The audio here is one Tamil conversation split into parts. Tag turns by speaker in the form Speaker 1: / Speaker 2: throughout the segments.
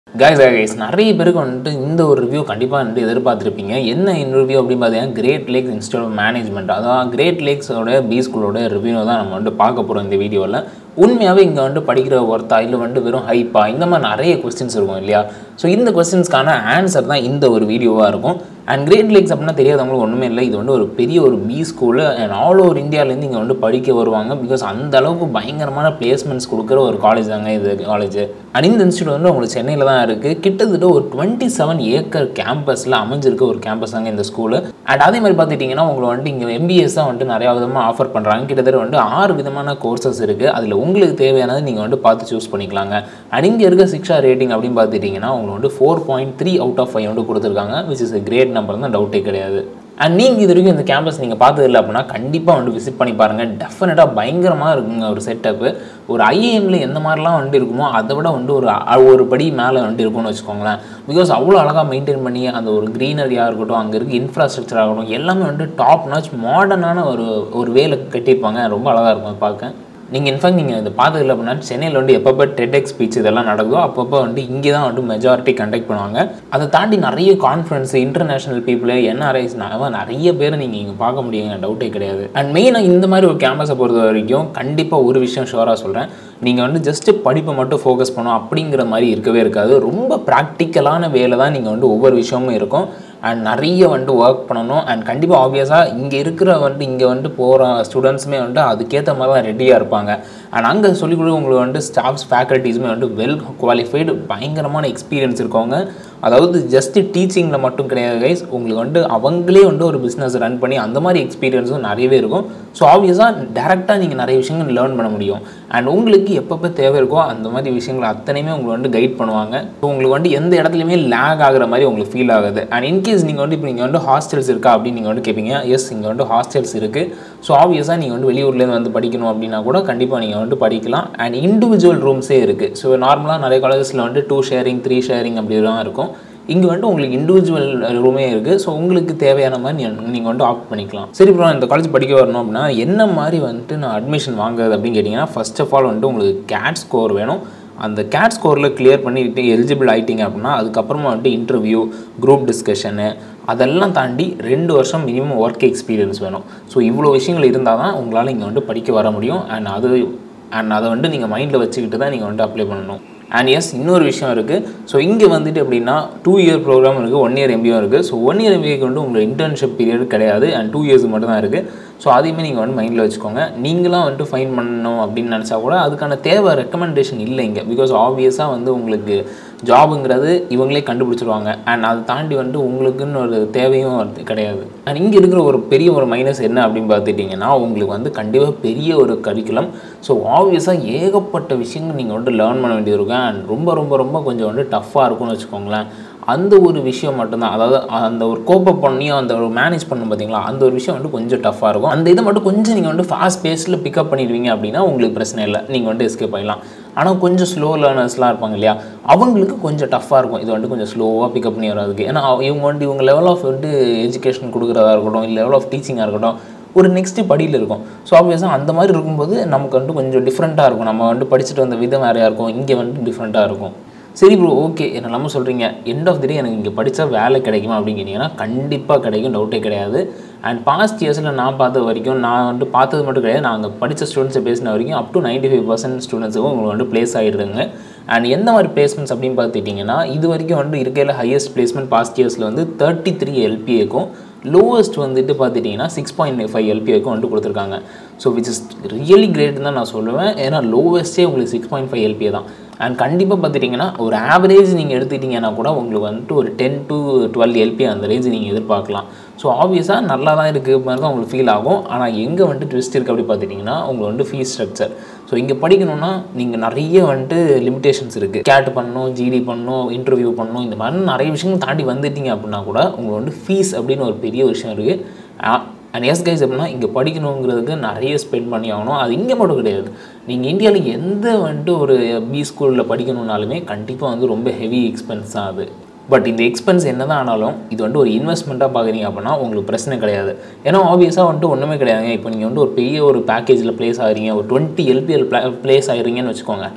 Speaker 1: கைஸ் கைஸ் நிறைய பேருக்கு வந்துட்டு இந்த ஒரு ரிவ்யூ கண்டிப்பாக வந்துட்டு எதிர்பார்த்துருப்பீங்க என்ன ரிவ்யூ அப்படின்னு பார்த்தீங்கன்னா great lakes institute of management அதான் கிரேட் லேக்ஸோட பி ஸ்கூலோட ரிவ்யூ தான் நம்ம வந்துட்டு பார்க்க போகிறோம் இந்த வீடியோவில் உண்மையாகவே இங்கே வந்துட்டு படிக்கிற ஒருத்தா இல்லை வந்துட்டு வெறும் ஹைப்பா இந்த மாதிரி நிறைய கொஸ்டின்ஸ் இருக்கும் இல்லையா ஸோ இந்த கொஸ்டின்ஸ்க்கான ஆன்சர் தான் இந்த ஒரு வீடியோவாக இருக்கும் அண்ட் கிரேட் லேக்ஸ் அப்படின்னா தெரியாதவங்களுக்கு ஒன்றுமே இல்லை இது வந்து ஒரு பெரிய ஒரு B school and all over இந்தியாவிலேருந்து இங்கே வந்து படிக்க வருவாங்க பிகாஸ் அந்த அளவுக்கு பயங்கரமான பிளேஸ்மெண்ட்ஸ் கொடுக்குற ஒரு காலேஜ் தாங்க இது காலேஜ் அண்ட் இந்த இன்ஸ்டியூட் வந்து உங்களுக்கு சென்னையில் தான் இருக்குது கிட்டத்தட்ட ஒரு டுவெண்ட்டி செவன் ஏக்கர் கேம்பஸில் அமைஞ்சிருக்க ஒரு கேம்பஸ் தாங்க இந்த ஸ்கூலு அண்ட் அதே மாதிரி பார்த்துட்டிங்கன்னா உங்களை வந்துட்டு இங்கே எம்பிஎஸ் தான் வந்துட்டு நிறையா விதமாக ஆஃபர் பண்ணுறாங்க கிட்டத்தட்ட வந்துட்டு ஆறு விதமான கோர்சஸ் இருக்குது அதில் உங்களுக்கு தேவையானது நீங்கள் வந்துட்டு பார்த்து சூஸ் பண்ணிக்கலாங்க அண்ட் இங்கே இருக்க சிக்ஷா ரேட்டிங் அப்படின்னு பார்த்துட்டிங்கன்னா உங்களுக்கு வந்து four point three out of five வந்து கொடுத்துருக்காங்க விச் இஸ் கிரேட் நம்பர் தான் டவுட்டே கிடையாது அண்ட் நீங்கள் இது வரைக்கும் இந்த கேம்பஸ் நீங்கள் பார்த்தது இல்லை அப்படின்னா கண்டிப்பாக வந்து விசிட் பண்ணி பாருங்கள் டெஃபினட்டாக பயங்கரமாக இருக்குங்க ஒரு செட்டப்பு ஒரு ஐஏஎம்ல எந்த மாதிரிலாம் வந்துட்டு இருக்குமோ அதை விட வந்து ஒரு அ- ஒரு படி மேலே வந்துட்டு இருக்கும்னு வச்சுக்கோங்களேன் பிகாஸ் அவ்வளோ அழகாக மெயின்டைன் பண்ணி அந்த ஒரு க்ரீனரியாக இருக்கட்டும் அங்கே இருக்க இன்ஃப்ராஸ்ட்ரக்சர் ஆகட்டும் எல்லாமே வந்துட்டு டாப் நாச் மாடர்னான ஒரு ஒரு வேலை கட்டியிருப்பாங்க ரொம்ப அழகாக இருக்கும் அதை பார்க்க நீங்கள் இன்ஃபேக்ட் நீங்கள் இதை பார்த்ததில்ல அப்படின்னா சென்னையில் வந்து எப்பப்போ டெடெக் ஸ்பீச் இதெல்லாம் நடக்குதோ அப்பப்போ வந்து இங்கே தான் வந்து மெஜாரிட்டி கண்டக்ட் பண்ணுவாங்க அதை தாண்டி நிறைய கான்ஃபரன்ஸ் இன்டர்நேஷனல் பீப்புள் என்ஆர்ஐஸ் நிறைய பேரை நீங்கள் இங்கே பார்க்க முடியுங்க டவுட்டே கிடையாது அண்ட் மெயினாக இந்த மாதிரி ஒரு கேம்பஸை பொறுத்த வரைக்கும் கண்டிப்பாக ஒரு விஷயம் ஷோராக சொல்கிறேன் நீங்கள் வந்து ஜஸ்ட்டு படிப்பை மட்டும் ஃபோக்கஸ் பண்ணணும் அப்படிங்கிற மாதிரி இருக்கவே இருக்காது ரொம்ப ப்ராக்டிக்கலான வேலை தான் நீங்கள் வந்து ஒவ்வொரு விஷயமும் இருக்கும் அண்ட் நிறைய வந்துட்டு ஒர்க் பண்ணணும் அண்ட் கண்டிப்பாக ஆப்வியஸாக இங்கே இருக்கிற வந்துட்டு இங்கே வந்துட்டு போகிற ஸ்டூடெண்ட்ஸுமே வந்துட்டு அதுக்கேற்ற மாதிரி தான் ரெடியாக இருப்பாங்க அண்ட் அங்கே சொல்லிக் கொடுக்க உங்களுக்கு வந்துட்டு ஸ்டாஃப்ஸ் ஃபேக்கல்ட்டிஸுமே வந்துட்டு வெல் குவாலிஃபைடு பயங்கரமான எக்ஸ்பீரியன்ஸ் இருக்கவங்க அதாவது ஜஸ்ட் டீச்சிங்கில் மட்டும் கிடையாது கைஸ் உங்களுக்கு வந்துட்டு அவங்களே வந்து ஒரு பிஸ்னஸ் ரன் பண்ணி அந்த மாதிரி எக்ஸ்பீரியன்ஸும் நிறையவே இருக்கும் ஸோ ஆப்வியஸாக டேரெக்டாக நீங்கள் நிறைய விஷயங்கள் லேர்ன் பண்ண முடியும் அண்ட் உங்களுக்கு எப்பப்போ தேவை இருக்கோ அந்த மாதிரி விஷயங்கள் அத்தனையுமே உங்களுக்கு வந்து கைட் பண்ணுவாங்க ஸோ உங்களுக்கு வந்து எந்த இடத்துலையுமே லேக் ஆகுற மாதிரி உங்களுக்கு ஃபீல் ஆகுது அண்ட் இன்கேஸ் நீங்கள் வந்து இப்போ நீங்கள் வந்து ஹாஸ்டல்ஸ் இருக்கா அப்படின்னு நீங்கள் வந்து கேட்பீங்க எஸ் இங்கே வந்து ஹாஸ்டல்ஸ் இருக்குது ஸோ ஆப்வியஸாக நீங்கள் வந்து வெளியூர்லேருந்து வந்து படிக்கணும் அப்படின்னா கூட கண்டிப்பாக நீங்கள் வந்து படிக்கலாம் அண்ட் இண்டிவிஜுவல் ரூம்ஸே இருக்குது ஸோ நார்மலாக நிறைய காலேஜஸில் வந்து டூ ஷேரிங் த்ரீ ஷேரிங் அப்படி தான் இருக்கும் இங்கே வந்துட்டு உங்களுக்கு இண்டிவிஜுவல் ரூமே இருக்குது ஸோ உங்களுக்கு தேவையான மாதிரி நீங்கள் வந்து ஆப்ட் பண்ணிக்கலாம் சரி ப்ரோ இந்த காலேஜ் படிக்க வரணும் அப்படின்னா என்ன மாதிரி வந்துட்டு நான் அட்மிஷன் வாங்குறது அப்படின்னு கேட்டிங்கன்னா ஃபர்ஸ்ட் ஆஃப் ஆல் வந்துட்டு உங்களுக்கு கேட் ஸ்கோர் வேணும் அந்த கேட் ஸ்கோரில் கிளியர் பண்ணிட்டு எலிஜிபிள் ஆயிட்டீங்க அப்படின்னா அதுக்கப்புறமா வந்துட்டு இன்டர்வியூ குரூப் டிஸ்கஷனு அதெல்லாம் தாண்டி ரெண்டு வருஷம் மினிமம் ஒர்க் எக்ஸ்பீரியன்ஸ் வேணும் ஸோ இவ்வளோ விஷயங்கள் இருந்தால் தான் உங்களால் இங்கே வந்துட்டு படிக்க வர முடியும் அண்ட் அது அண்ட் அதை வந்துட்டு நீங்கள் மைண்டில் வச்சுக்கிட்டு தான் நீங்கள் வந்துட்டு அப்ளை பண்ணணும் அண்ட் எஸ் இன்னொரு விஷயம் இருக்குது ஸோ இங்கே வந்துட்டு எப்படின்னா டூ இயர் ப்ரோக்ராம் இருக்குது ஒன் இயர் எம்பியும் இருக்குது ஸோ ஒன் இயர் எம்பிஏக்கு வந்து உங்களுக்கு இன்டர்ன்ஷிப் பீரியட் கிடையாது அண்ட் டூ இயர்ஸ் மட்டும் தான் இருக்குது ஸோ அதையுமே நீங்கள் வந்து மைண்டில் வச்சுக்கோங்க நீங்களாம் வந்துட்டு ஃபைன் பண்ணணும் அப்படின்னு நினச்சா கூட அதுக்கான தேவை ரெக்கமெண்டேஷன் இல்லை இங்கே பிகாஸ் ஆப்வியஸாக வந்து உங்களுக்கு ஜாபுங்கிறது இவங்களே கண்டுபிடிச்சிருவாங்க அண்ட் அதை தாண்டி வந்துட்டு உங்களுக்குன்னு ஒரு தேவையும் அது கிடையாது அண்ட் இங்கே இருக்கிற ஒரு பெரிய ஒரு மைனஸ் என்ன அப்படின்னு பார்த்துட்டிங்கன்னா உங்களுக்கு வந்து கண்டிப்பாக பெரிய ஒரு கரிக்குலம் ஸோ ஆப்வியஸாக ஏகப்பட்ட விஷயங்கள் நீங்கள் வந்துட்டு லேர்ன் பண்ண வேண்டியது இருக்கும் அண்ட் ரொம்ப ரொம்ப ரொம்ப கொஞ்சம் வந்து டஃப்பாக இருக்கும்னு வச்சுக்கோங்களேன் அந்த ஒரு விஷயம் மட்டும்தான் அதாவது அந்த ஒரு கோப்பப் பண்ணி அந்த ஒரு மேனேஜ் பண்ணும் பார்த்தீங்களா அந்த ஒரு விஷயம் வந்து கொஞ்சம் டஃப்பாக இருக்கும் அந்த இதை மட்டும் கொஞ்சம் நீங்கள் வந்து ஃபாஸ்ட் பேஸில் பிக்கப் பண்ணிடுவீங்க அப்படின்னா உங்களுக்கு பிரச்சனை இல்லை நீங்கள் வந்து எஸ்கேப் ஆகிடலாம் ஆனால் கொஞ்சம் ஸ்லோ லேர்னர்ஸ்லாம் இருப்பாங்க இல்லையா அவங்களுக்கு கொஞ்சம் டஃப்பாக இருக்கும் இது வந்துட்டு கொஞ்சம் ஸ்லோவாக பிக்கப் பண்ணி வர்றதுக்கு ஏன்னா அவ- இவங்க வந்து இவங்க லெவல் ஆஃப் வந்து எஜுகேஷன் கொடுக்குறதா இருக்கட்டும் இல்லை லெவல் ஆஃப் டீச்சிங்காக இருக்கட்டும் ஒரு நெக்ஸ்ட்டு படியில் இருக்கும் ஸோ ஆப்வியஸாக அந்த மாதிரி இருக்கும்போது நமக்கு வந்து கொஞ்சம் டிஃப்ரெண்ட்டாக இருக்கும் நம்ம வந்து படிச்சுட்டு வந்த விதம் வேறையாக இருக்கும் இங்கே வந்துட்டு டிஃப்ரெண்ட்டாக இருக்கும் சரி ப்ரோ ஓகே என்னெல்லாம சொல்கிறீங்க எண்ட் ஆஃப் தி டே எனக்கு இங்கே படித்தா வேலை கிடைக்குமா அப்படின்னு கேட்டிங்கன்னா கண்டிப்பாக கிடைக்கும் டவுட்டே கிடையாது அண்ட் பாஸ்ட் இயர்ஸில் நான் பார்த்த வரைக்கும் நான் வந்து பார்த்தது மட்டும் கிடையாது நான் அங்கே படித்த ஸ்டூடெண்ட்ஸை பேசின வரைக்கும் up to ninety five percent ஸ்டூடெண்ட்ஸுக்கும் உங்களுக்கு வந்து ப்ளேஸ் ஆகிடுறாங்க அண்ட் எந்த மாதிரி பிளேஸ்மெண்ட்ஸ் அப்படின்னு பார்த்துட்டிங்கன்னா இது வரைக்கும் வந்து இருக்கையில் ஹையஸ்ட் பிளேஸ்மெண்ட் பாஸ்ட் இயர்ஸில் வந்து தேர்ட்டி த்ரீ எல்பிஏக்கும் லோவஸ்ட் வந்துட்டு பார்த்துட்டிங்கன்னா சிக்ஸ் பாயிண்ட் ஃபைவ் எல்பிஏக்கும் வந்துட்டு கொடுத்துருக்காங்க so which is really great தான் நான் சொல்லுவேன் ஏன்னா லோவஸ்ட்டே உங்களுக்கு சிக்ஸ் பாயிண்ட் ஃபைவ் எல்பிஏ தான் அண்ட் கண்டிப்பாக பார்த்துட்டிங்கன்னா ஒரு ஆவரேஜ் நீங்கள் எடுத்துக்கிட்டிங்கன்னா கூட உங்களுக்கு வந்துட்டு ஒரு டென் டு டுவெல் எல்பி அந்த ரேஞ்ச் நீங்கள் எதிர்பார்க்கலாம் ஸோ ஆப்வியஸாக நல்லா தான் இருக்குது மாதிரி தான் உங்களுக்கு ஃபீல் ஆகும் ஆனால் எங்கே வந்துட்டு ட்விஸ்ட் இருக்குது அப்படி பார்த்துட்டிங்கன்னா உங்களுக்கு வந்து ஃபீஸ் ஸ்ட்ரக்சர் ஸோ இங்கே படிக்கணும்னா நீங்கள் நிறைய வந்துட்டு லிமிடேஷன்ஸ் இருக்குது கேட் பண்ணணும் ஜிடி பண்ணணும் இன்டர்வியூ பண்ணணும் இந்த மாதிரி நிறைய விஷயங்கள் தாண்டி வந்துட்டீங்க அப்படின்னா கூட உங்களுக்கு வந்து ஃபீஸ் அப்படின்னு ஒரு பெரிய விஷயம் இருக்குது அண்ட் எஸ் கைஸ் அப்படின்னா இங்கே படிக்கணுங்கிறதுக்கு நிறைய ஸ்பெண்ட் பண்ணி ஆகணும் அது இங்கே மட்டும் கிடையாது நீங்கள் இந்தியாவில் எந்த வந்துட்டு ஒரு பி ஸ்கூலில் படிக்கணுன்னாலுமே கண்டிப்பாக வந்து ரொம்ப ஹெவி எக்ஸ்பென்ஸ் தான் அது பட் இந்த எக்ஸ்பென்ஸ் என்ன தான் ஆனாலும் இது வந்துட்டு ஒரு இன்வெஸ்ட்மெண்ட்டாக பார்க்குறீங்க அப்படின்னா உங்களுக்கு பிரச்சனை கிடையாது ஏன்னா ஆப்வியஸாக வந்துட்டு ஒன்றுமே கிடையாதுங்க இப்போ நீங்கள் வந்து ஒரு பெரிய ஒரு பேக்கேஜில் ப்ளேஸ் ஆகிறீங்க ஒரு டுவெண்ட்டி எல்பிஎல் ப்ளேஸ் ஆகிறீங்கன்னு வச்சுக்கோங்க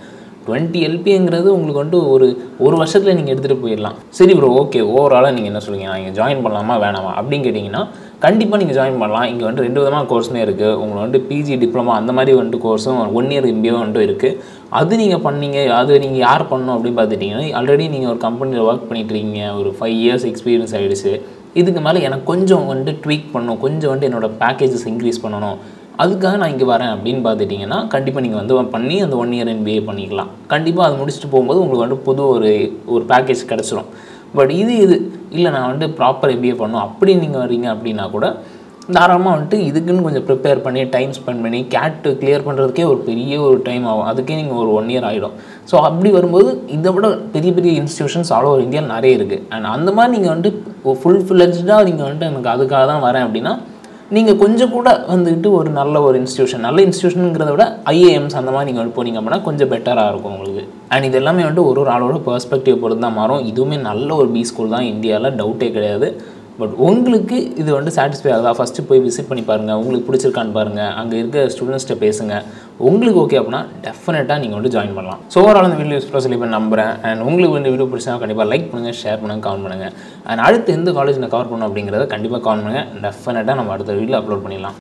Speaker 1: டுவெண்ட்டி எல்பிங்கிறது உங்களுக்கு வந்துட்டு ஒரு ஒரு வருஷத்தில் நீங்கள் எடுத்துகிட்டு போயிடலாம் சரி ப்ரோ ஓகே ஓவராலாக நீங்கள் என்ன சொல்லுங்க நான் இங்கே ஜாயின் பண்ணலாமா வேணாமா அப்படின்னு கேட்டிங்கன்னா கண்டிப்பாக நீங்கள் ஜாயின் பண்ணலாம் இங்கே வந்துட்டு ரெண்டு விதமான கோர்ஸுமே இருக்குது உங்களுக்கு வந்துட்டு பிஜி டிப்ளமா அந்த மாதிரி வந்துட்டு கோர்ஸும் ஒன் இயர் எம்பியோ வந்துட்டு இருக்குது அது நீங்கள் பண்ணீங்க அது நீங்கள் யார் பண்ணணும் அப்படின்னு பார்த்துட்டிங்கன்னா ஆல்ரெடி நீங்கள் ஒரு கம்பெனியில் ஒர்க் பண்ணிட்டு இருக்கீங்க ஒரு ஃபைவ் இயர்ஸ் எக்ஸ்பீரியன்ஸ் ஆகிடுச்சு இதுக்கு மேலே எனக்கு கொஞ்சம் வந்துட்டு ட்வீக் பண்ணணும் கொஞ்சம் வந்துட்டு என்னோடய பேக்கேஜஸ் இன்க்ரீஸ் பண்ணணும் அதுக்காக நான் இங்கே வரேன் அப்படின்னு பார்த்துட்டிங்கன்னா கண்டிப்பாக நீங்கள் வந்து பண்ணி அந்த ஒன் இயர் எம்பிஏ பண்ணிக்கலாம் கண்டிப்பாக அது முடிச்சுட்டு போகும்போது உங்களுக்கு வந்து புது ஒரு ஒரு பேக்கேஜ் கிடச்சிரும் பட் இது இது இல்லை நான் வந்து ப்ராப்பர் எம்பிஏ பண்ணணும் அப்படி நீங்கள் வர்றீங்க அப்படின்னா கூட தாராளமாக வந்துட்டு இதுக்குன்னு கொஞ்சம் ப்ரிப்பேர் பண்ணி டைம் ஸ்பெண்ட் பண்ணி கேட்டு கிளியர் பண்ணுறதுக்கே ஒரு பெரிய ஒரு டைம் ஆகும் அதுக்கே நீங்கள் ஒரு ஒன் இயர் ஆகிடும் ஸோ அப்படி வரும்போது இதை விட பெரிய பெரிய இன்ஸ்டியூஷன்ஸ் ஆல் ஓவர் இந்தியா நிறைய இருக்குது அண்ட் அந்த மாதிரி நீங்கள் வந்துட்டு ஃபுல் ஃபில்லஜாக நீங்கள் வந்துட்டு எனக்கு அதுக்காக தான் வரேன் அப்படின்னா நீங்கள் கொஞ்சம் கூட வந்துட்டு ஒரு நல்ல ஒரு இன்ஸ்டியூஷன் நல்ல இன்ஸ்டியூஷனுங்கிறத விட ஐஏஎம்ஸ் அந்த மாதிரி நீங்கள் வந்து போனீங்க அப்படின்னா கொஞ்சம் பெட்டராக இருக்கும் உங்களுக்கு அண்ட் இது எல்லாமே வந்துட்டு ஒரு ஒரு ஆளோட பெர்ஸ்பெக்டிவ் பொறுத்து தான் மாறும் இதுவுமே நல்ல ஒரு பி ஸ்கூல் தான் இந்தியாவில் டவுட்டே கிடையாது பட் உங்களுக்கு இது வந்து சாட்டிஸ்ஃபை ஆகுதா ஃபஸ்ட்டு போய் விசிட் பண்ணி பாருங்கள் உங்களுக்கு பிடிச்சிருக்கான்னு பாருங்கள் அங்கே இருக்க ஸ்டூடெண்ட்ஸ்கிட்ட பேசுங்க உங்களுக்கு ஓகே அப்படின்னா டெஃபினட்டாக நீங்கள் வந்து ஜாயின் பண்ணலாம் ஸோ ஓவரால் இந்த வீடியோ யூஸ்ஃபுல்லாக சொல்லி பண்ண நம்புறேன் அண்ட் உங்களுக்கு இந்த வீடியோ பிடிச்சா கண்டிப்பாக லைக் பண்ணுங்கள் ஷேர் பண்ணுங்கள் கமெண்ட் பண்ணுங்கள் அண்ட் அடுத்து எந்த காலேஜ் நான் கவர் பண்ணணும் அப்படிங்கிறத கண்டிப்பாக கமெண்ட் பண்ணுங்கள் டெஃபினட்டாக நம்ம அடுத்த வீடியோ அப்லோட் பண்ணிடலாம்